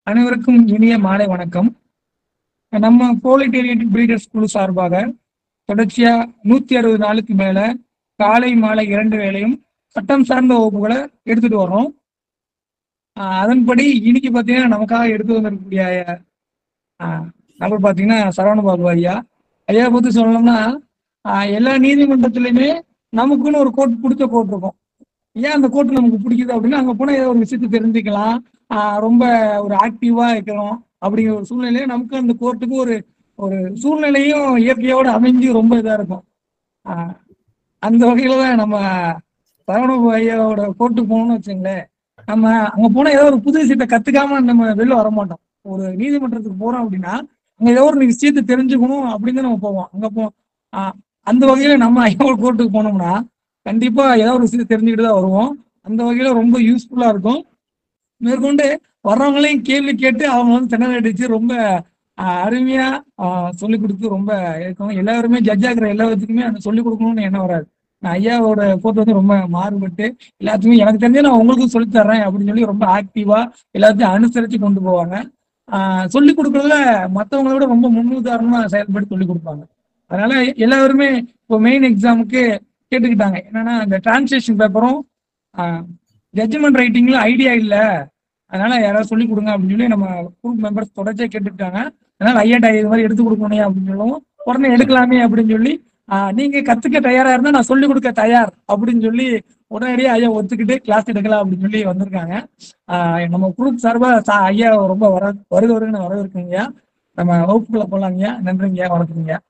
அனைவருக்கும் இனிய மாலை வணக்கம் நம்ம ப்ரோலிட்டேரியன் பிரீடர்ஸ் குழு சார்பாக தொடர்ச்சியா நூத்தி அறுபது நாளுக்கு மேல காலை மாலை இரண்டு வேளையும் சட்டம் சார்ந்த வகுப்புகளை எடுத்துட்டு வரோம் ஆஹ் அதன்படி இன்னைக்கு பார்த்தீங்கன்னா நமக்காக எடுத்து வந்திருக்கக்கூடிய ஆஹ் நபர் பார்த்தீங்கன்னா சரவண பாபு ஐயா ஐயா பத்தி சொல்லணும்னா ஆஹ் எல்லா நீதிமன்றத்திலுமே நமக்குன்னு ஒரு கோர்ட் பிடிச்ச கோர்ட் இருக்கும் ஏன் அந்த கோர்ட் நமக்கு பிடிக்குது அப்படின்னா அங்க போனா ஏதோ ஒரு விஷயத்தை தெரிஞ்சுக்கலாம் ஆஹ் ரொம்ப ஒரு ஆக்டிவா இருக்கிறோம் அப்படிங்கிற ஒரு சூழ்நிலையில நமக்கு அந்த கோர்ட்டுக்கு ஒரு ஒரு சூழ்நிலையும் இயற்கையோட அமைஞ்சு ரொம்ப இதா இருக்கும் ஆஹ் அந்த வகையில தான் நம்ம சரவண ஐயாவோட கோர்ட்டுக்கு போகணும்னு வச்சுங்களேன் நம்ம அங்க போனா ஏதோ ஒரு புது விஷயத்தை கத்துக்காம நம்ம வெளில வர மாட்டோம் ஒரு நீதிமன்றத்துக்கு போறோம் அப்படின்னா அங்க ஏதோ ஒரு விஷயத்தை தெரிஞ்சுக்கணும் அப்படின்னு தான் நம்ம போவோம் அங்க போ ஆஹ் அந்த வகையில நம்ம ஐயாவோட கோர்ட்டுக்கு போனோம்னா கண்டிப்பா ஏதோ ஒரு விஷயத்தை தெரிஞ்சுக்கிட்டு தான் வருவோம் அந்த வகையில ரொம்ப யூஸ்ஃபுல்லா இருக்கும் மேற்கொண்டு வர்றவங்களையும் கேள்வி கேட்டு அவங்க வந்து திணற அடிச்சு ரொம்ப ஆஹ், அருமையா ஆஹ், சொல்லிக் கொடுத்து ரொம்ப இருக்கும் எல்லாருமே ஜட்ஜ் ஆகிற எல்லாத்துக்குமே அந்த சொல்லிக் கொடுக்கணும்னு எண்ணம் வராது நான் ஐயாவோட போட்டோ வந்து ரொம்ப மாறுபட்டு எல்லாத்துக்குமே எனக்கு தெரிஞ்சு நான் உங்களுக்கும் சொல்லித் தர்றேன் அப்படின்னு சொல்லி ரொம்ப ஆக்டிவா எல்லாத்தையும் அனுசரிச்சு கொண்டு போவாங்க ஆஹ், சொல்லிக் கொடுக்கறதுல மற்றவங்கள விட ரொம்ப முன்னுதாரணமா செயல்பட்டு சொல்லிக் கொடுப்பாங்க அதனால எல்லாருமே இப்போ மெயின் எக்ஸாமுக்கு கேட்டுக்கிட்டாங்க என்னன்னா இந்த டிரான்ஸ்லேஷன் பேப்பரும் ஜட்ஜ்மெண்ட் ரைட்டிங்ல ஐடியா இல்ல அதனால யாராவது சொல்லி கொடுங்க அப்படின்னு சொல்லி நம்ம குரூப் மெம்பர்ஸ் தொடர்ச்சியா கேட்டுக்கிட்டாங்க அதனால ஐயாட்ட இது மாதிரி எடுத்து கொடுக்கணும் அப்படின்னு சொல்லவும் உடனே எடுக்கலாமே அப்படின்னு சொல்லி ஆஹ் நீங்க கத்துக்க தயாரா இருந்தா நான் சொல்லி கொடுக்க தயார் அப்படின்னு சொல்லி உடனடியே ஐயா ஒத்துக்கிட்டு கிளாஸ் எடுக்கலாம் அப்படின்னு சொல்லி வந்திருக்காங்க ஆஹ் நம்ம குரூப் சார்பா சா- ஐயா ரொம்ப வர வருக வருகன்னு வரவேற்குங்க நம்ம வகுப்புக்குள்ள போலாங்கய்யா நன்றிங்கய்யா வணக்கங்கய்யா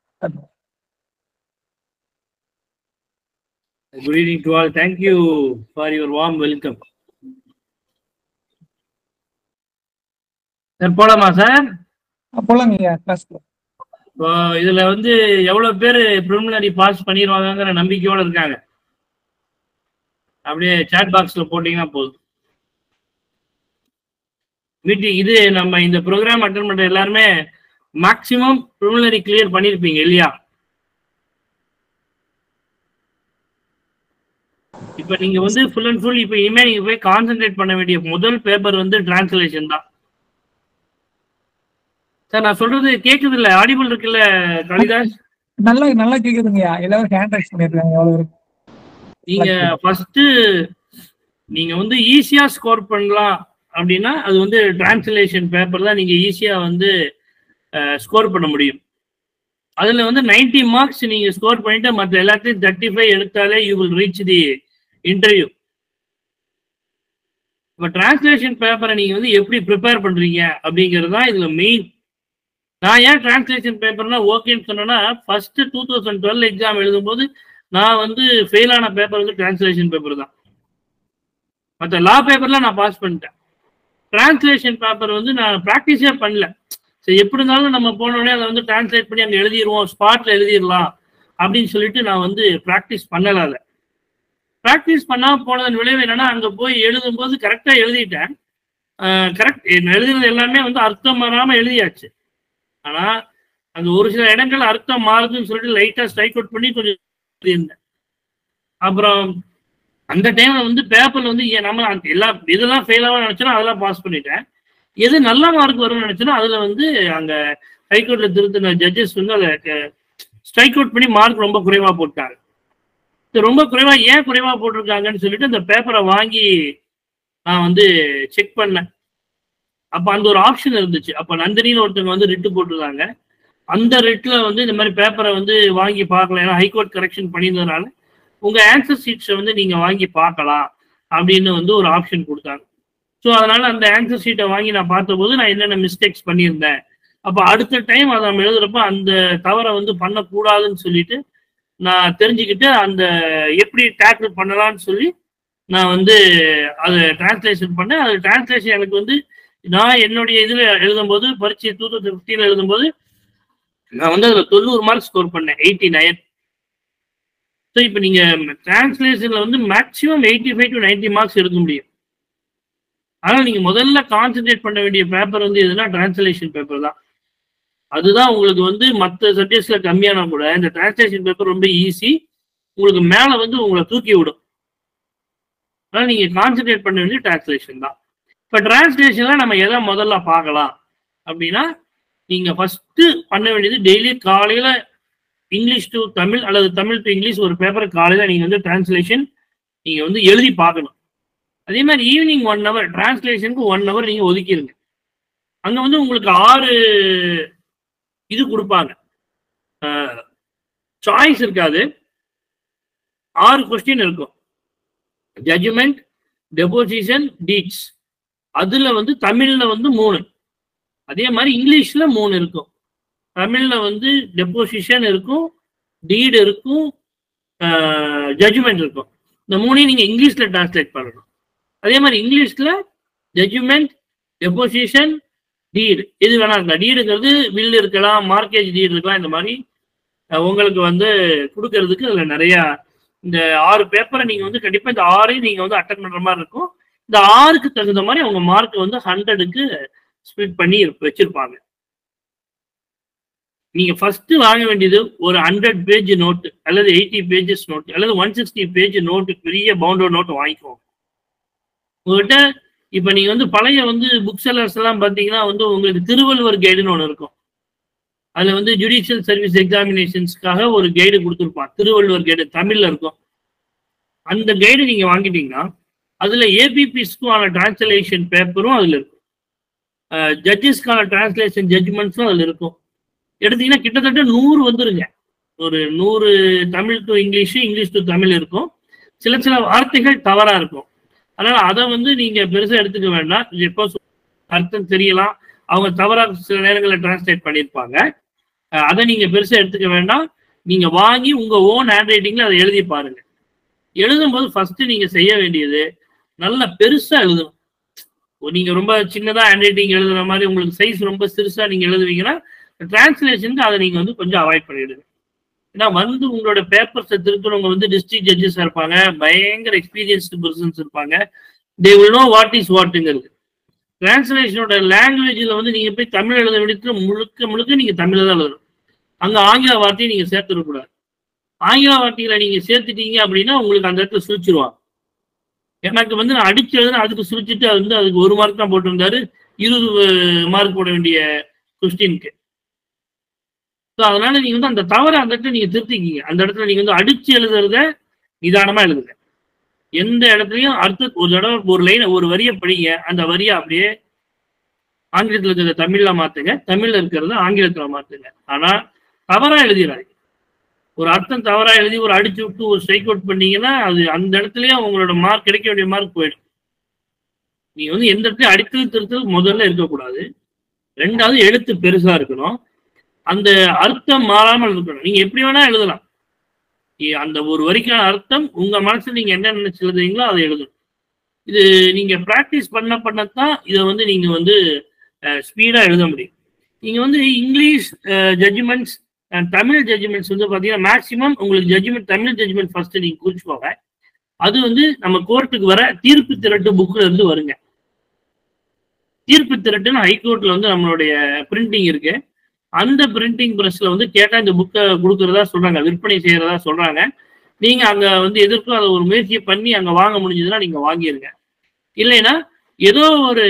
Good evening to all. Thank you for your warm welcome. Sir போலாமா சார் போலாங்கய்யா கிளாஸ்க்கு இப்போ இதுல வந்து எவ்வளவு பேர் ப்ரிலிமினரி பாஸ் பண்ணிடுவாங்கங்கிற நம்பிக்கையோட இருக்காங்க அப்படியே சாட் பாக்ஸ்ல போட்டீங்கன்னா போதும் மீட்டிங் இது நம்ம இந்த ப்ரோக்ராம் அட்டன் பண்ற எல்லாருமே மேக்சிமம் ப்ரிலிமினரி கிளியர் பண்ணியிருப்பீங்க இல்லையா இப்ப நீங்க வந்து ஃபுல் அண்ட் ஃபுல் இப்ப இனிமே நீங்க போய் கான்சென்ட்ரேட் பண்ண வேண்டிய முதல் பேப்பர் வந்து டிரான்ஸ்லேஷன் தான் சார் நான் சொல்றது கேக்குது இல்ல ஆடிபிள் இருக்குல்ல காளிதாஸ் நல்லா நல்லா கேக்குதுங்கய்யா எல்லாரும் ஹேண்ட் ரைஸ் பண்ணிருக்காங்க எவ்வளவு இருக்கு நீங்க ஃபர்ஸ்ட் நீங்க வந்து ஈஸியா ஸ்கோர் பண்ணலாம் அப்படின்னா அது வந்து டிரான்ஸ்லேஷன் பேப்பர் தான் நீங்க ஈஸியா வந்து ஸ்கோர் பண்ண முடியும் அதுல வந்து 90 மார்க்ஸ் நீங்க ஸ்கோர் பண்ணிட்டு மற்ற எல்லாத்தையும் தேர்ட்டி ஃபைவ் எடுத்தாலே you will reach the interview இப்போ டிரான்ஸ்லேஷன் பேப்பரை நீங்க வந்து எப்படி ப்ரிப்பேர் பண்றீங்க அப்படிங்கிறது தான் இதுல மெயின் நான் ஏன் டிரான்ஸ்லேஷன் பேப்பர்னா ஓகேன்னு சொன்னேன்னா first two thousand twelve exam எழுதும்போது நான் வந்து ஃபெயில் ஆன பேப்பர் வந்து டிரான்ஸ்லேஷன் பேப்பர் தான் மற்ற லா பேப்பர்லாம் நான் பாஸ் பண்ணிட்டேன் டிரான்ஸ்லேஷன் பேப்பர் வந்து நான் ப்ராக்டிஸே பண்ணல சரி எப்படி இருந்தாலும் நம்ம போனோடனே அதை வந்து டிரான்ஸ்லேட் பண்ணி அங்கே எழுதிடுவோம் ஸ்பாட்ல எழுதிடலாம் அப்படின்னு சொல்லிட்டு நான் வந்து ப்ராக்டிஸ் பண்ணல அதை ப்ராக்டிஸ் பண்ணாம போனதன் விளைவு என்னன்னா அங்கே போய் எழுதும்போது கரெக்டாக எழுதிட்டேன் கரெக்ட் எழுதுனது எல்லாமே வந்து அர்த்தம் மாறாம எழுதியாச்சு ஆனா அந்த ஒரு சில இடங்கள் அர்த்தம் மாறுதுன்னு சொல்லிட்டு லைட்டா ஸ்ட்ரைக் அவுட் பண்ணி கொஞ்சம் எழுதியிருந்தேன் அப்புறம் அந்த டைம்ல வந்து பேப்பர்ல வந்து ஏன் நம்ம அந்த எல்லா இதெல்லாம் ஃபெயில் ஆகும் நினைச்சோம் அதெல்லாம் பாஸ் பண்ணிட்டேன் எது நல்ல மார்க் வரும்னு நினைச்சோன்னா அதுல வந்து அங்க ஹைகோர்ட்ல திருத்தின ஜட்ஜஸ் வந்து அதை ஸ்ட்ரைக் அவுட் பண்ணி மார்க் ரொம்ப குறைவா போட்டாங்க இது ரொம்ப குறைவா ஏன் குறைவா போட்டிருக்காங்கன்னு சொல்லிட்டு அந்த பேப்பரை வாங்கி நான் வந்து செக் பண்ணேன் அப்ப அந்த ஒரு ஆப்ஷன் இருந்துச்சு அப்ப நந்தினின்னு ஒருத்தவங்க வந்து ரிட்டு போட்டிருந்தாங்க அந்த ரிட்ல வந்து இந்த மாதிரி பேப்பரை வந்து வாங்கி பார்க்கலாம் ஏன்னா ஹைகோர்ட் கரெக்ஷன் பண்ணியிருந்ததுனால உங்க ஆன்சர் ஷீட்ஸை வந்து நீங்க வாங்கி பார்க்கலாம் அப்படின்னு வந்து ஒரு ஆப்ஷன் கொடுத்தாங்க ஸோ அதனால அந்த ஆன்சர் ஷீட்டை வாங்கி நான் பார்த்தபோது நான் என்னென்ன மிஸ்டேக்ஸ் பண்ணியிருந்தேன் அப்போ அடுத்த டைம் அதை நம்ம எழுதுறப்ப அந்த தவறை வந்து பண்ணக்கூடாதுன்னு சொல்லிட்டு நான் தெரிஞ்சுக்கிட்டு அந்த எப்படி டேக்கிள் பண்ணலாம்னு சொல்லி நான் வந்து அதை டிரான்ஸ்லேஷன் பண்ணேன் அது டிரான்ஸ்லேஷன் எனக்கு வந்து நான் என்னுடைய இதில் எழுதும்போது பரீட்சை டூ தௌசண்ட் ஃபிஃப்டீன் எழுதும்போது நான் வந்து அதில் தொண்ணூறு மார்க் ஸ்கோர் பண்ணேன் எயிட்டி நைன் ஸோ இப்போ நீங்கள் டிரான்ஸ்லேஷனில் வந்து maximum eighty five to ninety marks எடுக்க முடியும் ஆனால் நீங்கள் முதல்ல கான்சென்ட்ரேட் பண்ண வேண்டிய பேப்பர் வந்து எதுனா டிரான்ஸ்லேஷன் பேப்பர் தான் அதுதான் உங்களுக்கு வந்து மற்ற சப்ஜெக்ட்ஸில் கம்மியானா கூட இந்த டிரான்ஸ்லேஷன் பேப்பர் ரொம்ப ஈஸி உங்களுக்கு மேலே வந்து உங்களை தூக்கி விடும் அதனால் நீங்கள் கான்சென்ட்ரேட் பண்ண வேண்டிய டிரான்ஸ்லேஷன் தான் இப்போ டிரான்ஸ்லேஷன்ல நம்ம எதை முதல்ல பார்க்கலாம் அப்படின்னா நீங்க ஃபர்ஸ்ட் பண்ண வேண்டியது டெய்லி காலையில இங்கிலீஷ் டு தமிழ் அல்லது தமிழ் டு இங்கிலீஷ் ஒரு பேப்பர் காலையில நீங்க வந்து டிரான்ஸ்லேஷன் நீங்க வந்து எழுதி பார்க்கணும் அதே மாதிரி ஈவினிங் ஒன் ஹவர் டிரான்ஸ்லேஷனுக்கு ஒன் ஹவர் நீங்க ஒதுக்கிடுங்க அங்க வந்து உங்களுக்கு ஆறு இது கொடுப்பாங்க சாய்ஸ் இருக்காது ஆறு கொஸ்டின் இருக்கும் ஜட்ஜ்மெண்ட் டெபோசிஷன் டீட்ஸ் அதுல வந்து தமிழ்ல வந்து மூணு அதே மாதிரி இங்கிலீஷ்ல மூணு இருக்கும் தமிழ்ல வந்து டெபோசிஷன் இருக்கும் டீடு இருக்கும் ஜட்ஜ்மெண்ட் இருக்கும் இந்த மூணையும் நீங்க இங்கிலீஷ்ல டிரான்ஸ்லேட் பண்ணணும் அதே மாதிரி இங்கிலீஷ்ல ஜட்ஜ்மெண்ட் டெபோசிஷன் டீடு இது வேணா இருக்கலாம் டீடுங்கிறது வில் இருக்கலாம் மார்க்கேஜ் டீடு இருக்கலாம் இந்த மாதிரி அஹ், உங்களுக்கு வந்து கொடுக்கறதுக்கு அதுல நிறைய இந்த ஆறு பேப்பரை நீங்க வந்து கண்டிப்பா இந்த ஆறையும் நீங்க வந்து அட்டன் பண்ற மாதிரி இருக்கும் இந்த ஆறுக்கு தகுந்த மாதிரி அவங்க மார்க் வந்து ஹண்ட்ரடுக்கு ஸ்ப்ளிட் பண்ணி இருப்ப- வச்சிருப்பாங்க நீங்க ஃபர்ஸ்ட் வாங்க வேண்டியது ஒரு ஹண்ட்ரட் பேஜ் நோட் அல்லது எயிட்டி பேஜஸ் நோட் அல்லது ஒன் சிக்ஸ்டி பேஜ் நோட்டு பெரிய பவுண்டர் நோட் வாங்கிக்கோங்க உங்ககிட்ட இப்ப நீங்க வந்து பழைய வந்து புக் செல்லர்ஸ் எல்லாம் பாத்தீங்கன்னா வந்து உங்களுக்கு திருவள்ளுவர் கைடுன்னு ஒன்று இருக்கும் அதுல வந்து ஜுடிஷியல் சர்வீஸ் எக்ஸாமினேஷன்ஸ்க்காக ஒரு கைடு கொடுத்துருப்பான் திருவள்ளுவர் கைடு தமிழ்ல இருக்கும் அந்த கைடு நீங்க வாங்கிட்டீங்கன்னா அதுல ஏபிபிஸ்க்கான டிரான்ஸ்லேஷன் பேப்பரும் அதுல இருக்கும் ஜட்ஜஸ்க்கான டிரான்ஸ்லேஷன் ஜட்ஜ்மெண்ட்ஸும் அதுல இருக்கும் எடுத்தீங்கன்னா கிட்டத்தட்ட நூறு வந்துருங்க ஒரு நூறு Tamil to English English to Tamil இருக்கும் சில சில வார்த்தைகள் தவறா இருக்கும் அதனால அதை வந்து நீங்க பெருசா எடுத்துக்க வேண்டாம் இது எப்போ சொ- அர்த்தம் தெரியலாம் அவங்க தவறா சில நேரங்களில் டிரான்ஸ்லேட் பண்ணியிருப்பாங்க அஹ் அதை நீங்க பெருசா எடுத்துக்க வேண்டாம் நீங்க வாங்கி உங்க ஓன் ஹேண்ட் ரைட்டிங்ல அதை எழுதி பாருங்க எழுதும்போது ஃபர்ஸ்ட் நீங்க செய்ய வேண்டியது நல்லா பெருசா எழுதணும் ஒரு நீங்க ரொம்ப சின்னதா ஹேண்ட் ரைட்டிங் எழுதுற மாதிரி உங்களுக்கு சைஸ் ரொம்ப சிறுசா நீங்க எழுதுவீங்கன்னா டிரான்ஸ்லேஷனுக்கு அதை நீங்க வந்து கொஞ்சம் அவாய்ட் பண்ணிடுங்க ஏன்னா வந்து உங்களோட பேப்பர்ஸை திருத்துறவங்க வந்து டிஸ்ட்ரிக்ட் ஜட்ஜஸ் இருப்பாங்க பயங்கர எக்ஸ்பீரியன்ஸ்டு பர்சன்ஸ் இருப்பாங்க they will know what is வாட்டுங்கிறது டிரான்ஸ்லேஷனோட லாங்குவேஜில் வந்து நீங்க போய் தமிழ் எழுத வேண்டியது முழுக்க முழுக்க நீங்க தமிழ்ல தான் எழுதணும் அங்க ஆங்கில வார்த்தையை நீங்க சேர்த்துடக்கூடாது ஆங்கில வார்த்தைகளை நீங்க சேர்த்துட்டீங்க அப்படின்னா உங்களுக்கு அந்த இடத்துல சுழிச்சிருவாங்க எனக்கு வந்து நான் அடிச்சு எழுதுனா அதுக்கு சுழிச்சிட்டு அது வந்து அதுக்கு ஒரு மார்க் தான் போட்டிருந்தாரு இருபது மார்க் போட வேண்டிய கொஸ்டினுக்கு ஸோ அதனால நீங்க வந்து அந்த தவறை அந்த இடத்துல நீங்க திருத்திக்கிங்க அந்த இடத்துல நீங்க வந்து அடிச்சு எழுதுறத நிதானமா எழுதுங்க எந்த இடத்துலயும் அடுத்த ஒரு தடவை ஒரு லைன் ஒரு வரியை படிங்க அந்த வரியை அப்படியே ஆங்கிலத்தில் இருக்கிறத தமிழ்ல மாத்துங்க தமிழ்ல இருக்கிறத ஆங்கிலத்துல மாத்துங்க ஆனா தவறா எழுதிடாதீங்க ஒரு அர்த்தம் தவறா எழுதி ஒரு அடிச்சு விட்டு ஒரு ஸ்ட்ரைக் அவுட் பண்ணீங்கன்னா அது அந்த இடத்துலயே உங்களோட மார்க் கிடைக்க வேண்டிய மார்க் போயிடும் நீங்க வந்து எந்த இடத்துலயும் அடித்தல் திருத்தல் முதல்ல இருக்கக்கூடாது ரெண்டாவது எழுத்து பெருசா இருக்கணும் அந்த அர்த்தம் மாறாமல் இருக்கணும் நீங்க எப்படி வேணா எழுதலாம் இ- அந்த ஒரு வரிக்கான அர்த்தம் உங்க மனசுல நீங்க என்ன நினைச்சு எழுதுறீங்களோ அதை எழுதணும் இது நீங்க பிராக்டிஸ் பண்ண பண்ணத்தான் இதை வந்து நீங்க வந்து ஸ்பீடா எழுத முடியும் நீங்க வந்து இங்கிலீஷ் ஜட்ஜ்மெண்ட்ஸ் தமிழ் ஜட்ஜ்மெண்ட்ஸ் வந்து பாத்தீங்கன்னா மேக்சிமம் உங்களுக்கு ஜட்ஜ்மெண்ட் தமிழ் ஜட்ஜ்மெண்ட் ஃபர்ஸ்ட் நீங்க குறிச்சுக்கோங்க அது வந்து நம்ம கோர்ட்டுக்கு வர தீர்ப்பு திரட்டு புக்ல இருந்து வருங்க தீர்ப்பு திரட்டுன்னு ஹைகோர்ட்ல வந்து நம்மளுடைய பிரிண்டிங் இருக்கு அந்த பிரிண்டிங் பிரஸ்ல வந்து கேட்டா இந்த புக்கை கொடுக்கறதா சொல்றாங்க விற்பனை செய்யறதா சொல்றாங்க நீங்க அங்க வந்து எதிர்க்கும் அதை ஒரு முயற்சியை பண்ணி அங்க வாங்க முடிஞ்சதுன்னா நீங்க வாங்கிருங்க இல்லைன்னா ஏதோ ஒரு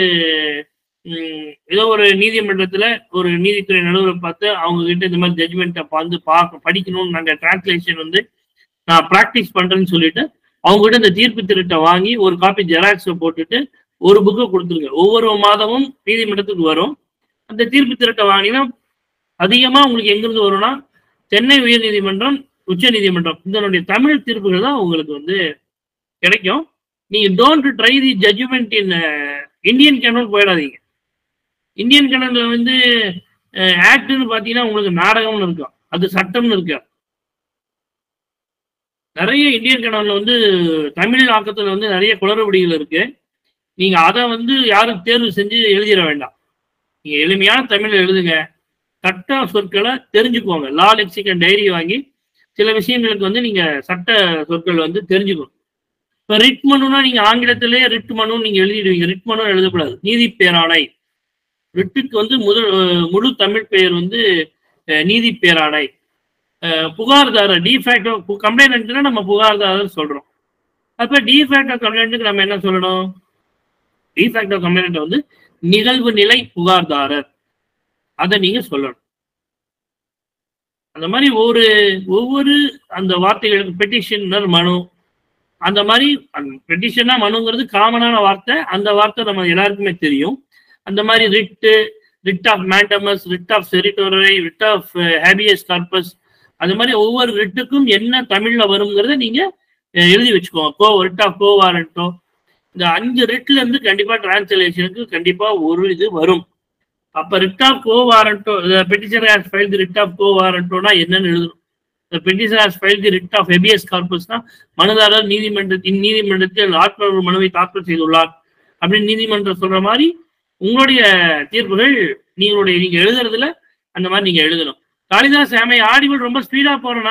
ம், ஏதோ ஒரு நீதிமன்றத்துல ஒரு நீதித்துறை நடுவரை பார்த்து அவங்க கிட்ட இந்த மாதிரி ஜட்ஜ்மெண்ட்டை வந்து பார்க்க படிக்கணும்னு நாங்க டிரான்ஸ்லேஷன் வந்து நான் ப்ராக்டிஸ் பண்றேன்னு சொல்லிட்டு அவங்க கிட்ட இந்த தீர்ப்பு திருட்டை வாங்கி ஒரு காப்பி ஜெராக்ஸ் போட்டுட்டு ஒரு புக்கை கொடுத்துருங்க ஒவ்வொரு மாதமும் நீதிமன்றத்துக்கு வரும் அந்த தீர்ப்பு திருட்டை வாங்கினா அதிகமா உங்களுக்கு எங்கிருந்து வரும்னா சென்னை உயர்நீதிமன்றம் உச்ச நீதிமன்றம் இதனுடைய தமிழ் தீர்ப்புகள் தான் உங்களுக்கு வந்து கிடைக்கும் நீங்க don't try the judgement in Indian canal போயிடாதீங்க இந்தியன் கேனல்ல வந்து ஆக்ட்னு பாத்தீங்கன்னா உங்களுக்கு நாடகம்னு இருக்கும் அது சட்டம்னு இருக்கு நிறைய இந்தியன் கேனல்ல வந்து தமிழ் ஆக்கத்துல வந்து நிறைய குளறுபடிகள் இருக்கு நீங்க அதை வந்து யாரும் தேர்வு செஞ்சு எழுதிட வேண்டாம் நீங்க எளிமையான தமிழ்ல எழுதுங்க சட்ட சொற்களை தெரிஞ்சுக்கோங்க லா லெக்சிகன் டைரி வாங்கி சில விஷயங்களுக்கு வந்து நீங்க சட்ட சொற்கள் வந்து தெரிஞ்சுக்கணும் இப்ப ரிட் மனுனா நீங்க ஆங்கிலத்திலேயே ரிட் மனு நீங்க எழுதிடுவீங்க ரிட் மனு எழுதக்கூடாது நீதி பேராணை ரிட்டுக்கு வந்து முதல் அஹ், முழு தமிழ் பெயர் வந்து அஹ், நீதி பேராணை அஹ், புகார்தாரர் டிஃபேக்டோ கம்ப்ளைண்ட்னா நம்ம புகார்தாரர் சொல்றோம் அப்ப டிஃபேக்டோ கம்ப்ளைண்ட்டுக்கு நம்ம என்ன சொல்லணும் டிஃபேக்டோ கம்ப்ளைண்ட் வந்து நிகழ்வு நிலை புகார்தாரர் அதை நீங்க சொல்லணும் அந்த மாதிரி ஒவ்வொரு ஒவ்வொரு அந்த வார்த்தைகளுக்கு பெட்டிஷனர் மனு அந்த மாதிரி பெட்டிஷனா மனுங்கிறது காமனான வார்த்தை அந்த வார்த்தை நம்ம எல்லாருக்குமே தெரியும் அந்த மாதிரி writ writ of mandamus writ of certiorari writ of habeas corpus அது மாதிரி ஒவ்வொரு ரிட்டுக்கும் என்ன தமிழ்ல வருங்கிறத நீங்க அஹ், எழுதி வச்சுக்கோங்க quo writ of quo warranto இந்த அஞ்சு ரிட்ல இருந்து கண்டிப்பா டிரான்ஸ்லேஷனுக்கு கண்டிப்பா ஒரு இது வரும் அப்ப writ of quo warranto petition has file the writ of கோ வாரண்டோனா என்னன்னு எழுதணும் இந்த petition has file the writ of habeas கார்பஸ்னா மனுதாரர் நீதிமன்றத்தின் நீதிமன்றத்தில் ஆட்புணர்வு மனுவை தாக்கல் செய்துள்ளார் அப்படின்னு நீதிமன்றம் சொல்ற மாதிரி உங்களுடைய தீர்ப்புகள் நீங்களுடைய நீங்க எழுதுறதுல அந்த மாதிரி நீங்க எழுதணும் காளிதாஸ் ஆமை ஆடிபிள் ரொம்ப ஸ்பீடா போறேன்னா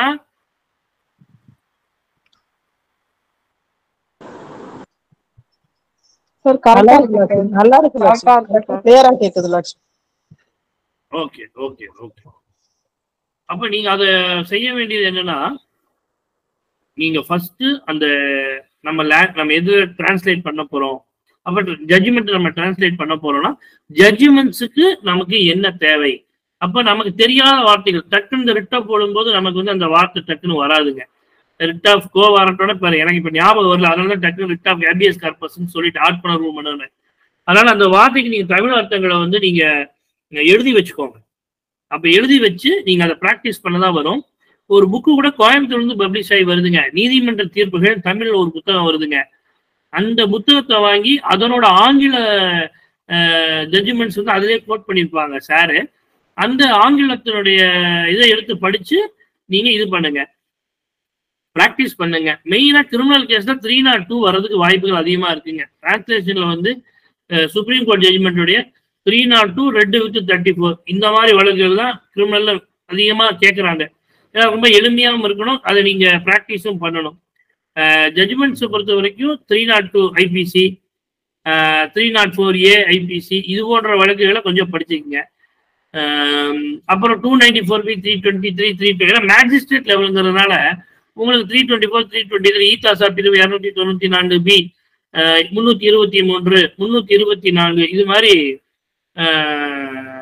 சார் நல்லா கரெக்டா இருக்கு இருக்கு லாட்சு. நல்லா இருக்கு கரெக்டா இருக்கு லாட்சு. கிளியரா கேக்குது லாட்சு. ஓகே ஓகே ஓகே அப்ப நீங்க அதை செய்ய வேண்டியது என்னன்னா நீங்க ஃபர்ஸ்ட் அந்த நம்ம லே நம்ம எது டிரான்ஸ்லேட் பண்ண போறோம் அப்ப ஜட்ஜ்மெண்ட் நம்ம டிரான்ஸ்லேட் பண்ண போறோம்னா ஜட்ஜ்மெண்ட்ஸுக்கு நமக்கு என்ன தேவை அப்ப நமக்கு தெரியாத வார்த்தைகள் டக்குன்னு இந்த ரிட்டா போடும்போது நமக்கு வந்து அந்த வார்த்தை டக்குன்னு வராதுங்க ரிட் ஆஃப் கோ வாரண்டோட பாரு எனக்கு இப்ப ஞாபகம் வரல அதனால தான் டக்குன்னு ரிட் ஆஃப் ஹேபியஸ் கார்பஸ்ன்னு சொல்லிட்டு ஆட் பண்ண பண்ணுவேன் அதனால அந்த வார்த்தைக்கு நீங்க தமிழ் அர்த்தங்களை வந்து நீங்க நீங்க எழுதி வச்சுக்கோங்க அப்ப எழுதி வச்சு நீங்க அதை பிராக்டிஸ் பண்ணதான் வரும் ஒரு புக்கு கூட கோயம்புத்தூர்ல இருந்து பப்ளிஷ் ஆகி வருதுங்க நீதிமன்ற தீர்ப்புகள் தமிழ்ல ஒரு புத்தகம் வருதுங்க அந்த புத்தகத்தை வாங்கி அதனோட ஆங்கில ஜட்ஜ்மெண்ட்ஸ் வந்து அதிலே கோட் பண்ணியிருப்பாங்க சாரு அந்த ஆங்கிலத்தினுடைய இதை எடுத்து படிச்சு நீங்க இது பண்ணுங்க ப்ராக்டிஸ் பண்ணுங்க மெயினா கிரிமினல் கேஸ் தான் த்ரீ நாட் டூ வர்றதுக்கு வாய்ப்புகள் அதிகமா இருக்குங்க டிரான்ஸ்லேஷன்ல வந்து சுப்ரீம் கோர்ட் ஜட்ஜ்மெண்ட்டுடைய three nought two read with thirty four இந்த மாதிரி வழக்குகள் தான் கிரிமினல்ல அதிகமாக கேட்குறாங்க ஏன்னா ரொம்ப எளிமையாகவும் இருக்கணும் அதை நீங்க ப்ராக்டிஸும் பண்ணணும் ஜட்ஜ்மெண்ட்ஸை பொறுத்த வரைக்கும் three nought two IPC three nought four A IPC இது போன்ற வழக்குகளை கொஞ்சம் படிச்சுக்கங்க ஆஹ் அப்புறம் two ninety four B three twenty three three two ஏன்னா மேஜிஸ்ட்ரேட் லெவலுங்கிறதுனால உங்களுக்கு three twenty four three twenty three ஈத்தாசா பிரிவு இரநூத்தி தொண்ணூற்றி நான்கு பி முந்நூற்றி இருபத்தி மூன்று முந்நூற்றி இருபத்தி நான்கு இது மாதிரி ஆஹ்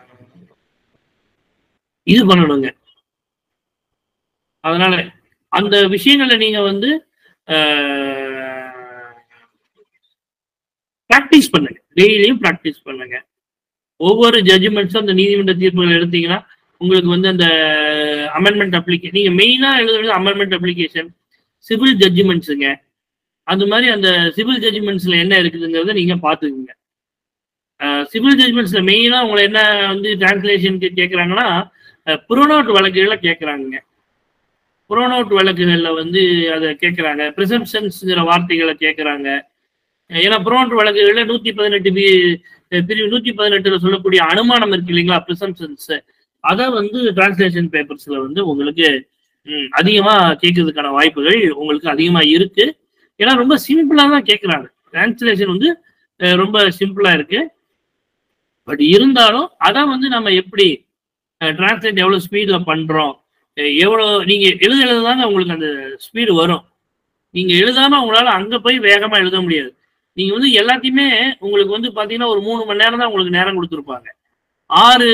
இது பண்ணணுங்க அதனால அந்த விஷயங்களை நீங்க வந்து ப்ராக்டிஸ் பண்ணுங்க டெய்லியும் ப்ராக்டிஸ் பண்ணுங்க ஒவ்வொரு ஜட்ஜ்மெண்ட்ஸும் அந்த நீதிமன்ற தீர்ப்புகள் எடுத்தீங்கன்னா உங்களுக்கு வந்து அந்த அமெண்ட்மெண்ட் அப்ளிகேஷன் நீங்க மெயினா எழுதுறது அமெண்ட்மெண்ட் அப்ளிகேஷன் சிவில் ஜட்ஜ்மெண்ட்ஸுங்க அந்த மாதிரி அந்த சிவில் ஜட்ஜ்மெண்ட்ஸ்ல என்ன இருக்குதுங்கிறத நீங்க பாத்துக்குங்க சிவில் ஜட்ஜ்மெண்ட்ஸ்ல மெயினா உங்களை என்ன வந்து டிரான்ஸ்லேஷனுக்கு கேட்குறாங்கன்னா புரோனோட் வழக்குகளை கேட்குறாங்க புரோனோட் வழக்குகள்ல வந்து அதை கேட்குறாங்க ப்ரிசம்ஷன்ஸ்ங்கிற வார்த்தைகளை கேட்குறாங்க ஏன்னா புரோனோட் வழக்குகள்ல நூத்தி பதினெட்டு பி பிரிவு நூத்தி பதினெட்டுல சொல்லக்கூடிய அனுமானம் இருக்கு இல்லைங்களா ப்ரிசம்ஷன்ஸ் அதை வந்து டிரான்ஸ்லேஷன் பேப்பர்ஸ்ல வந்து உங்களுக்கு ம், அதிகமா கேட்கறதுக்கான வாய்ப்புகள் உங்களுக்கு அதிகமா இருக்கு ஏன்னா ரொம்ப சிம்பிளா தான் கேட்குறாங்க டிரான்ஸ்லேஷன் வந்து அஹ், ரொம்ப சிம்பிளா இருக்கு பட் இருந்தாலும் அதை வந்து நம்ம எப்படி டிரான்ஸ்லேட் எவ்வளவு ஸ்பீட்ல பண்றோம் அஹ் எவ்வளவு நீங்க எழுத எழுதாங்க உங்களுக்கு அந்த ஸ்பீடு வரும் நீங்க எழுதாம உங்களால அங்க போய் வேகமா எழுத முடியாது நீங்க வந்து எல்லாத்தையுமே உங்களுக்கு வந்து பாத்தீங்கன்னா ஒரு மூணு மணி நேரம் தான் உங்களுக்கு நேரம் கொடுத்துருப்பாங்க ஆறு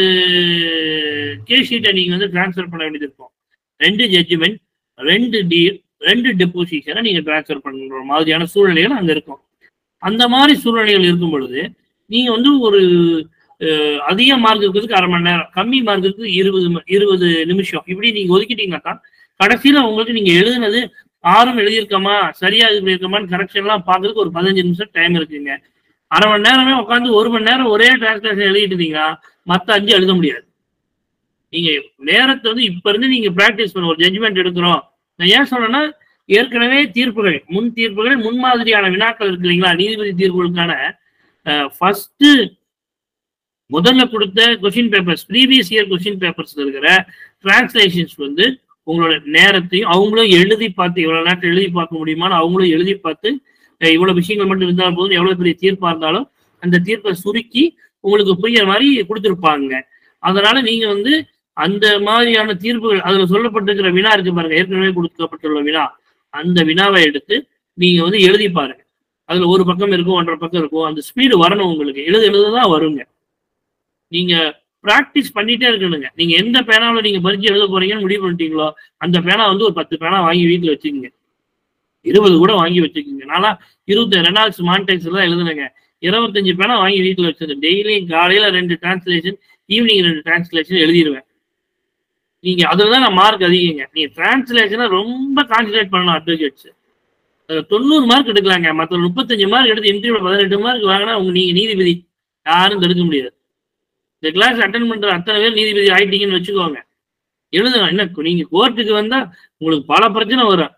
கே ஷீட்டை நீங்க வந்து டிரான்ஸ்ஃபர் பண்ண வேண்டியது இருக்கும் ரெண்டு ஜட்ஜ்மெண்ட் ரெண்டு டீல் ரெண்டு டெபோசிஷனை நீங்க டிரான்ஸ்ஃபர் பண்ற மாதிரியான சூழ்நிலைகள் அங்க இருக்கும் அந்த மாதிரி சூழ்நிலைகள் இருக்கும் பொழுது நீங்க வந்து ஒரு அஹ், அதிக மார்க் இருக்கிறதுக்கு அரை மணி நேரம் கம்மி மார்க் இருக்கிறது இருபது ம- இருபது நிமிஷம் இப்படி நீங்க ஒதுக்கிட்டீங்கன்னாக்கா கடைசியில உங்களுக்கு நீங்க எழுதுனது ஆறும் எழுதியிருக்கோமா சரியா இது பண்ணியிருக்கோமான்னு கரெக்ஷன் எல்லாம் பார்க்கறதுக்கு ஒரு பதினஞ்சு நிமிஷம் டைம் இருக்குங்க அரை மணி நேரமே உட்காந்து ஒரு மணி நேரம் ஒரே டிரான்ஸ்லேஷன் எழுதிட்டு இருந்தீங்கன்னா மத்த அஞ்சு எழுத முடியாது நீங்க நேரத்தை வந்து இப்ப இருந்து நீங்க பிராக்டிஸ் பண்ண ஒரு ஜட்ஜ்மெண்ட் எடுக்கிறோம் நான் ஏன் சொல்றேன்னா ஏற்கனவே தீர்ப்புகள் முன் தீர்ப்புகள் முன்மாதிரியான வினாக்கள் இருக்கு இல்லைங்களா நீதிபதி தீர்ப்புகளுக்கான ஃபர்ஸ்ட் முதல்ல கொடுத்த question papers previous year question பேப்பர்ஸ்ல இருக்கிற டிரான்ஸ்லேஷன்ஸ் வந்து உங்களோட நேரத்தையும் அவங்களும் எழுதி பார்த்து இவ்வளவு நேரத்தில் எழுதி பார்க்க முடியுமான்னு அவங்களும் எழுதி பார்த்து அஹ் இவ்வளவு விஷயங்கள் மட்டும் இருந்தால் போதும் எவ்வளவு பெரிய தீர்ப்பா இருந்தாலும் அந்த தீர்ப்பை சுருக்கி உங்களுக்கு புரியுற மாதிரி கொடுத்துருப்பாங்க அதனால நீங்க வந்து அந்த மாதிரியான தீர்ப்புகள் அதுல சொல்லப்பட்டிருக்கிற வினா இருக்கு பாருங்க ஏற்கனவே கொடுக்கப்பட்டுள்ள வினா அந்த வினாவை எடுத்து நீங்க வந்து எழுதி பாருங்க அதுல ஒரு பக்கம் இருக்கும் ஒன்றரை பக்கம் இருக்கும் அந்த ஸ்பீடு வரணும் உங்களுக்கு எழுத எழுததான் வருங்க நீங்க ப்ராக்டிஸ் பண்ணிட்டே இருக்கணுங்க நீங்க எந்த பேனாவில் நீங்க பரிச்சு எழுத போறீங்கன்னு முடிவு பண்ணிட்டீங்களோ அந்த பேனா வந்து ஒரு பத்து பேனா வாங்கி வீட்டுல வச்சுக்கோங்க இருபது கூட வாங்கி வச்சுக்கோங்க நானா இருபத்தி ரெண்டாவது மான்டெக்ஸ்ல தான் எழுதுனேங்க இருபத்தஞ்சு பேனா வாங்கி வீட்டுல வச்சிருந்தேன் டெய்லியும் காலையில ரெண்டு டிரான்ஸ்லேஷன் ஈவினிங் ரெண்டு டிரான்ஸ்லேஷன் எழுதிடுவேன் நீங்க அதுல தான் நான் மார்க் அதிகங்க நீங்க டிரான்ஸ்லேஷனை ரொம்ப கான்சன்ட்ரேட் பண்ணணும் அட்வொகேட்ஸ் தொண்ணூறு மார்க் எடுக்கலாங்க மற்ற முப்பத்தஞ்சு மார்க் எடுத்து இன்டர்வியூல பதினெட்டு மார்க் வாங்கினா உங்க நீங்க நீதிபதி யாரும் தடுக்க முடியாது இந்த கிளாஸ் அட்டன் பண்ற அத்தனை பேர் நீதிபதி ஆயிட்டீங்கன்னு வச்சுக்கோங்க எழுதுங்க என்ன நீங்க கோர்ட்டுக்கு வந்தா உங்களுக்கு பல பிரச்சனை வரும்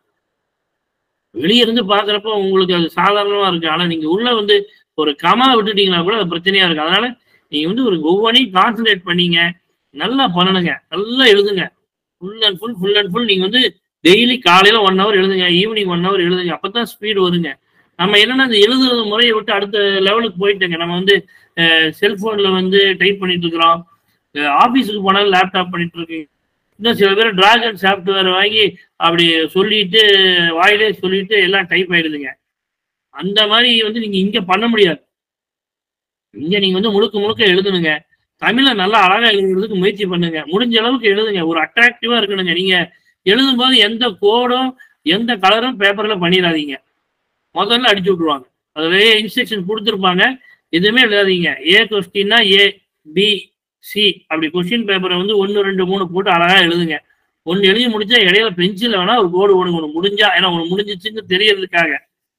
வெளிய இருந்து பாக்குறப்ப உங்களுக்கு அது சாதாரணமா இருக்கு ஆனா நீங்க உள்ள வந்து ஒரு கமா விட்டுட்டீங்கன்னா கூட அது பிரச்சனையா இருக்கு அதனால நீங்க வந்து ஒரு ஒவ்வொன்றையும் கான்சன்ட்ரேட் பண்ணீங்க நல்லா பண்ணணுங்க நல்லா எழுதுங்க full and full full and full நீங்க வந்து டெய்லி காலையில ஒன் ஹவர் எழுதுங்க ஈவினிங் ஒன் ஹவர் எழுதுங்க அப்பதான் ஸ்பீடு வருங்க நம்ம என்னன்னா இந்த எழுதுறது முறையை விட்டு அடுத்த லெவலுக்கு போயிட்டோங்க நம்ம வந்து செல்போன்ல வந்து டைப் பண்ணிட்டு இருக்கிறோம் ஆபீஸுக்கு போனாலும் லேப்டாப் பண்ணிட்டு இருக்கீங்க இன்னும் சில பேர் டிராகன் சாஃப்ட்வேர் வாங்கி அப்படி சொல்லிட்டு வாயிலே சொல்லிட்டு எல்லாம் டைப் ஆயிடுதுங்க அந்த மாதிரி வந்து நீங்க இங்க பண்ண முடியாது இங்க நீங்க வந்து முழுக்க முழுக்க எழுதணுங்க தமிழை நல்லா அழகா எழுதுறதுக்கு முயற்சி பண்ணுங்க முடிஞ்ச அளவுக்கு எழுதுங்க ஒரு அட்ராக்டிவா இருக்கணுங்க நீங்க எழுதும்போது எந்த கோடும் எந்த கலரும் பேப்பர்ல பண்ணிடாதீங்க முதல்ல அடிச்சு விட்டுருவாங்க அதுலயே இன்ஸ்ட்ரக்ஷன் கொடுத்துருப்பாங்க எதுவுமே எழுதாதீங்க ஏ கொஸ்டின்னா ஏ பி சி அப்படி கொஸ்டின் பேப்பரை வந்து ஒன்று ரெண்டு மூணு போட்டு அழகா எழுதுங்க ஒன்று எழுதி முடிச்சா இடையில பென்சில் வேணா ஒரு கோடு ஒன்று ஒன்று முடிஞ்சா ஏன்னா ஒன்று முடிஞ்சிச்சுன்னு தெரியறதுக்காக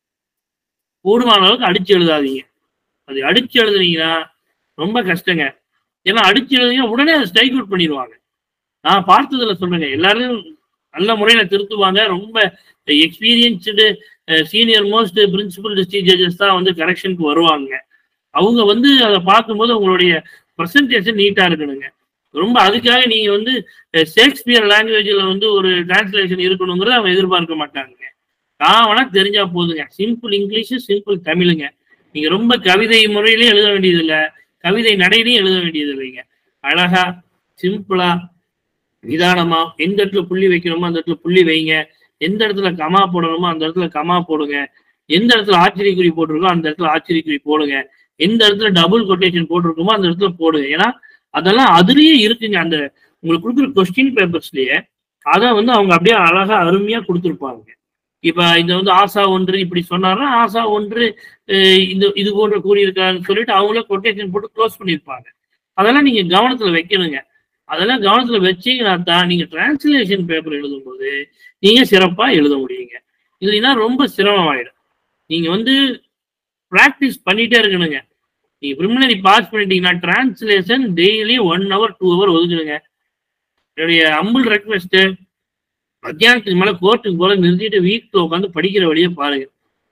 கூடுமான அளவுக்கு அடிச்சு எழுதாதீங்க அது அடிச்சு எழுதுனீங்கன்னா ரொம்ப கஷ்டங்க ஏன்னா அடிச்சு எழுதுங்க உடனே அதை ஸ்ட்ரைக் அவுட் பண்ணிடுவாங்க நான் பார்த்ததுல சொல்றேங்க எல்லாரும் நல்ல முறையில திருத்துவாங்க ரொம்ப experienced senior most principal district judges தான் வந்து கரெக்ஷனுக்கு வருவாங்க அவங்க வந்து அதை பார்க்கும்போது உங்களுடைய ப்ரெசன்டேஷன் நீட்டா இருக்கணுங்க ரொம்ப அதுக்காக நீங்க வந்து ஷேக்ஸ்பியர் லாங்குவேஜ்ல வந்து ஒரு டிரான்ஸ்லேஷன் இருக்கணுங்கிறத அவங்க எதிர்பார்க்க மாட்டாங்க காவனா தெரிஞ்சா போதுங்க சிம்பிள் இங்கிலீஷ் சிம்பிள் தமிழுங்க நீங்க ரொம்ப கவிதை முறையிலையும் எழுத வேண்டியது இல்லை கவிதை நடையிலையும் எழுத வேண்டியது இல்லைங்க அழகா சிம்பிளா நிதானமா எந்த இடத்துல புள்ளி வைக்கணுமோ அந்த இடத்துல புள்ளி வைங்க எந்த இடத்துல கமா போடணுமோ அந்த இடத்துல கமா போடுங்க எந்த இடத்துல ஆச்சரியக்குறி போட்டிருக்கோ அந்த இடத்துல ஆச்சரியக்குறி போடுங்க எந்த இடத்துல டபுள் கொட்டேஷன் போட்டிருக்கோமோ அந்த இடத்துல போடுங்க ஏன்னா அதெல்லாம் அதுலயே இருக்குங்க அந்த உங்களுக்கு கொடுக்குற கொஸ்டின் பேப்பர்ஸ்லயே அதை வந்து அவங்க அப்படியே அழகா அருமையா கொடுத்துருப்பாங்க இப்ப இந்த வந்து ஆசா ஒன்று இப்படி சொன்னாருன்னா ஆசா ஒன்று இந்த இது போன்ற கூறியிருக்காருன்னு சொல்லிட்டு அவங்களே கொட்டேஷன் போட்டு க்ளோஸ் பண்ணியிருப்பாங்க அதெல்லாம் நீங்க கவனத்துல வைக்கணுங்க அதெல்லாம் கவனத்துல வச்சீங்கன்னா தான் நீங்க டிரான்ஸ்லேஷன் பேப்பர் எழுதும்போது நீங்க சிறப்பா எழுத முடியுங்க இல்லைன்னா ரொம்ப சிரமமாயிடும் நீங்க வந்து ப்ராக்டிஸ் பண்ணிட்டே இருக்கணுங்க நீங்க ப்ரிமினரி பாஸ் பண்ணிட்டீங்கன்னா translation daily one hour two hour ஒதுக்குனுங்க என்னுடைய அம்புல் ரெக்வெஸ்ட் மத்தியானத்துக்கு மேல கோர்ட்டுக்கு போல நிறுத்திட்டு வீட்டுல உட்காந்து படிக்கிற வழியை பாருங்க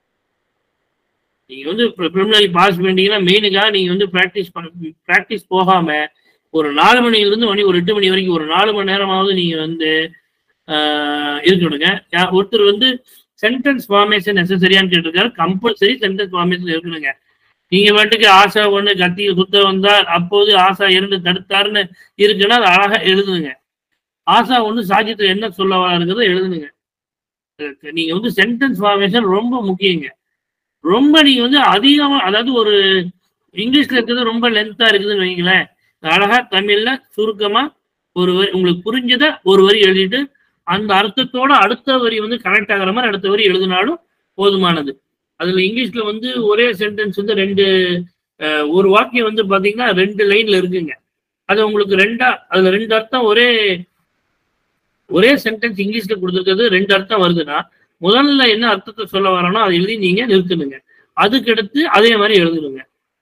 நீங்க வந்து ப்ரிமினரி பாஸ் பண்ணிட்டீங்கன்னா மெயினுக்காக நீங்க வந்து ப்ராக்டிஸ் பண்ண ப்ராக்டிஸ் போகாம ஒரு நாலு மணில இருந்து மணி ஒரு எட்டு மணி வரைக்கும் ஒரு நாலு மணி நேரமாவது நீங்க வந்து இருக்கணுங்க ஒருத்தர் வந்து சென்டென்ஸ் ஃபார்மேஷன் நெசசரியான்னு கேட்டிருக்காரு கம்பல்சரி சென்டென்ஸ் ஃபார்மேஷன் இருக்கணுங்க நீங்க பாட்டுக்கு ஆசா ஒண்ணு கத்திய குத்த வந்தார் அப்போது ஆசா இரண்டு தடுத்தாருன்னு இருக்குன்னா அது அழகா எழுதுனுங்க ஆசா ஒண்ணு சாஜித்துல என்ன சொல்ல வராங்கிறத எழுதுனுங்க நீங்க வந்து சென்டென்ஸ் ஃபார்மேஷன் ரொம்ப முக்கியங்க ரொம்ப நீங்க வந்து அதிகமா அதாவது ஒரு இங்கிலீஷ்ல இருக்கிறது ரொம்ப லென்த்தா இருக்குதுன்னு வைங்களேன் அழகா தமிழ்ல சுருக்கமா ஒரு வரி உங்களுக்கு புரிஞ்சத ஒரு வரி எழுதிட்டு அந்த அர்த்தத்தோட அடுத்த வரி வந்து கனெக்ட் ஆகிற மாதிரி அடுத்த வரி எழுதினாலும் போதுமானது அதுல இங்கிலீஷ்ல வந்து ஒரே சென்டென்ஸ் வந்து ரெண்டு ஒரு வாக்கியம் வந்து பாத்தீங்கன்னா ரெண்டு லைன்ல இருக்குங்க அது உங்களுக்கு ரெண்டா அதுல ரெண்டு அர்த்தம் ஒரே ஒரே சென்டென்ஸ் இங்கிலீஷ்ல கொடுத்துருக்கிறது ரெண்டு அர்த்தம் வருதுன்னா முதல்ல என்ன அர்த்தத்தை சொல்ல வரணும் அதை எழுதி நீங்க நிறுத்தணுங்க அதுக்கடுத்து அதே மாதிரி எழுதணுங்க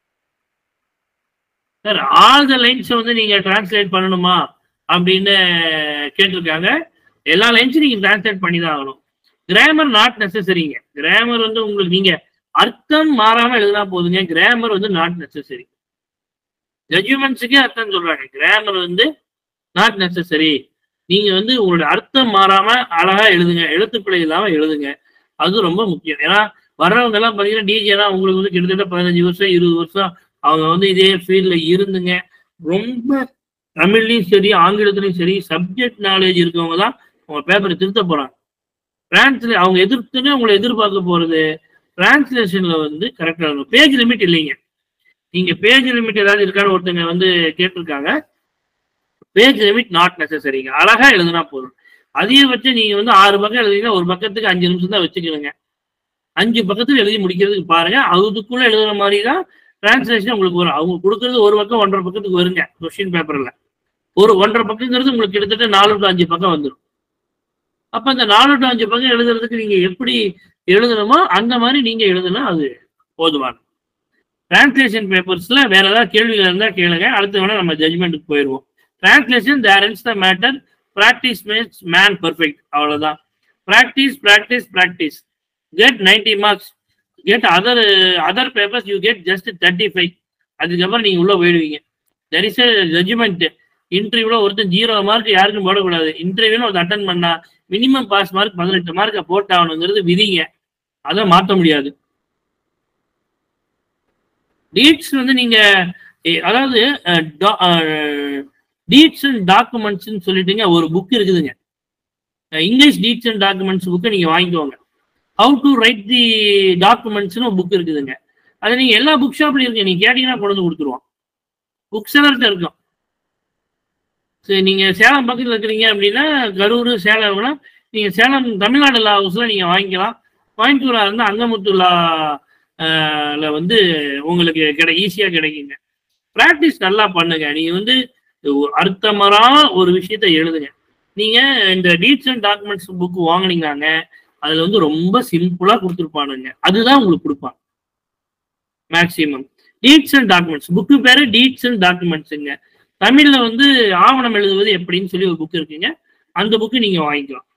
சார் ஆல் த லைன்ஸ் வந்து நீங்க டிரான்ஸ்லேட் பண்ணணுமா அப்படின்னு கேட்டிருக்காங்க எல்லா லைன்ஸும் நீங்க டிரான்ஸ்லேட் பண்ணி தான் ஆகணும் கிராமர் நாட் நெசசரிங்க கிராமர் வந்து உங்களுக்கு நீங்க அர்த்தம் மாறாம எழுதினா போதுங்க கிராமர் வந்து நாட் நெசசரி ஜட்ஜ்மெண்ட்ஸுக்கே அர்த்தம் சொல்றாங்க கிராமர் வந்து நாட் நெசசரி நீங்க வந்து உங்களுடைய அர்த்தம் மாறாம அழகா எழுதுங்க எழுத்துப்பிழை இல்லாம எழுதுங்க அது ரொம்ப முக்கியம் ஏன்னா வர்றவங்க எல்லாம் பாத்தீங்கன்னா டிஜேனா உங்களுக்கு வந்து கிட்டத்தட்ட பதினஞ்சு வருஷம் இருபது வருஷம் அவங்க வந்து இதே ஃபீல்ட்ல இருந்துங்க ரொம்ப தமிழ்லையும் சரி ஆங்கிலத்திலையும் சரி சப்ஜெக்ட் நாலேஜ் இருக்கவங்க தான் உங்க பேப்பரை திருத்த போறாங்க பிரான்ஸ்ல அவங்க எதிர்த்துன்னு உங்களை எதிர்பார்க்க போறது டிரான்ஸ்லேஷன்ல வந்து கரெக்டா இருக்கும் பேஜ் லிமிட் இல்லைங்க நீங்க பேஜ் லிமிட் ஏதாவது இருக்கான்னு ஒருத்தங்க வந்து கேட்டிருக்காங்க பேஜ் லிமிட் நாட் நெசசரிங்க அழகா எழுதுனா போதும் அதிகபட்சம் நீங்க வந்து ஆறு பக்கம் எழுதுனீங்கன்னா ஒரு பக்கத்துக்கு அஞ்சு நிமிஷம் தான் வச்சுக்கணுங்க அஞ்சு பக்கத்துக்கு எழுதி முடிக்கிறதுக்கு பாருங்க அதுக்குள்ள எழுதுற மாதிரி தான் டிரான்ஸ்லேஷன் உங்களுக்கு வரும் அவங்க கொடுக்கறது ஒரு பக்கம் ஒன்றரை பக்கத்துக்கு வருங்க கொஸ்டின் பேப்பர்ல ஒரு ஒன்றரை பக்கங்கிறது உங்களுக்கு கிட்டத்தட்ட நாலு டு அஞ்சு பக்கம் வந்துடும் அப்ப அந்த நாலு டு அஞ்சு பக்கம் எழுதுறதுக்கு நீங்க எப்படி எழுதணுமோ அந்த மாதிரி நீங்க எழுதுனா அது போதுமான டிரான்ஸ்லேஷன் பேப்பர்ஸ்ல வேற ஏதாவது கேள்விகள் இருந்தா கேளுங்க அடுத்து வேணா நம்ம ஜட்மெண்ட்டுக்கு போயிடுவோம் translation there is the matter practice makes man perfect அவ்வளவுதான் practice practice practice get ninety marks get other other papers you get just thirty five அதுக்கப்புறம் நீங்க உள்ள போயிடுவீங்க தெர் இஸ் ஜட்ஜ்மெண்ட் இன்டர்வியூல ஒருத்தன் ஜீரோ மார்க் யாருக்கும் போடக்கூடாது இன்டர்வியூல ஒரு அட்டன் பண்ணா மினிமம் பாஸ் மார்க் பதினெட்டு மார்க்கை போட்டாகணுங்கிறது விதிங்க அதை மாற்ற முடியாது டீட்ஸ் வந்து நீங்க எ- அதாவது டீட்ஸ் அண்ட் டாக்குமெண்ட்ஸ்னு சொல்லிட்டுங்க ஒரு புக் இருக்குதுங்க அஹ் இங்கிலீஷ் டீட்ஸ் அண்ட் டாக்குமெண்ட்ஸ் புக்கை நீங்க வாங்கிக்கோங்க ஹவு டு ரைட் தி டாக்குமெண்ட்ஸ்னு ஒரு புக் இருக்குதுங்க அதை நீங்க எல்லா புக் ஷாப்லயும் இருக்கு நீங்க கேட்டீங்கன்னா கொண்டு வந்து கொடுத்துருவோம் புக் செலர்கிட்ட இருக்கும் சரி நீங்க சேலம் பக்கத்தில் இருக்கிறீங்க அப்படின்னா கரூர் சேலம்னா நீங்க சேலம் தமிழ்நாடு லா ஹவுஸ்ல நீங்க வாங்கிக்கலாம் கோயம்புத்தூரா இருந்தால் அங்கமுத்து லா ஆஹ், ல வந்து உங்களுக்கு கிடை ஈஸியா கிடைக்குங்க ப்ராக்டிஸ் நல்லா பண்ணுங்க நீங்க வந்து ஒரு அர்த்தமரா ஒரு விஷயத்த எழுதுங்க நீங்க இந்த டீட்ஸ் அண்ட் டாக்குமெண்ட்ஸ் புக் வாங்குனீங்களாங்க அதுல வந்து ரொம்ப சிம்பிளா கொடுத்துருப்பானுங்க அதுதான் உங்களுக்கு கொடுப்பாங்க maximum deeds and documents book பேரு டீட்ஸ் அண்ட் டாக்குமெண்ட்ஸுங்க தமிழ்ல வந்து ஆவணம் எழுதுவது எப்படின்னு சொல்லி ஒரு புக் இருக்குங்க அந்த புக்கு நீங்க வாங்கிக்கலாம்